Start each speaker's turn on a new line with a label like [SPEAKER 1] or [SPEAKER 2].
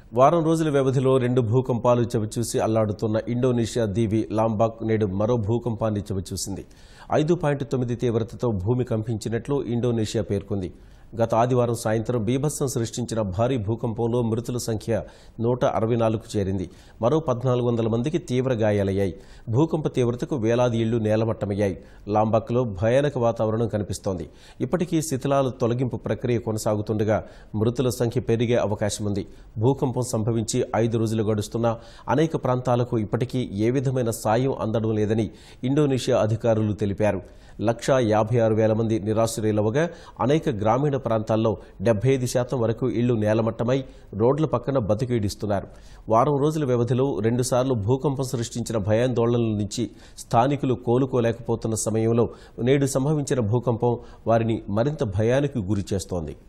[SPEAKER 1] వారం రోజుల వ్యవధిలో రెండు భూకంపాలు చవిచూసి అల్లాడుతున్న ఇండోనేషియా దీవి లాంబాక్ నేడు మరో భూకంపాన్ని చవిచూసింది ఐదు పాయింట్ తొమ్మిది తీవ్రతతో భూమి కంపించినట్లు ఇండోనేషియా పేర్కొంది గత ఆదివారం సాయంత్రం బీభత్సం సృష్టించిన భారీ భూకంపంలో మృతుల సంఖ్య నూట అరవై నాలుగు చేరింది మరో పద్నాలుగు వందల మందికి తీవ్ర గాయాలయ్యాయి భూకంప తీవ్రతకు వేలాది ఇళ్లు నేలమట్టమయ్యాయి లాంబాక్లో భయానక వాతావరణం కనిపిస్తోంది ఇప్పటికీ శిథిలాల తొలగింపు ప్రక్రియ కొనసాగుతుండగా మృతుల సంఖ్య పెరిగే అవకాశం ఉంది భూకంపం సంభవించి ఐదు రోజులు గడుస్తున్నా అనేక ప్రాంతాలకు ఇప్పటికీ ఏ విధమైన సాయం అందడం లేదని ఇండోనేషియా అధికారులు తెలిపారు లక్షా యాభై ఆరు వేల మంది నిరాశ్రయులవగా అనేక గ్రామీణ ప్రాంతాల్లో డెబ్బై ఐదు శాతం వరకు ఇళ్లు నేలమట్టమై రోడ్ల పక్కన బతికీడిస్తున్నారు వారం రోజుల వ్యవధిలో రెండుసార్లు భూకంపం సృష్టించిన భయాందోళనల నుంచి స్థానికులు కోలుకోలేకపోతున్న సమయంలో నేడు సంభవించిన భూకంపం వారిని మరింత భయానికి గురి చేస్తోంది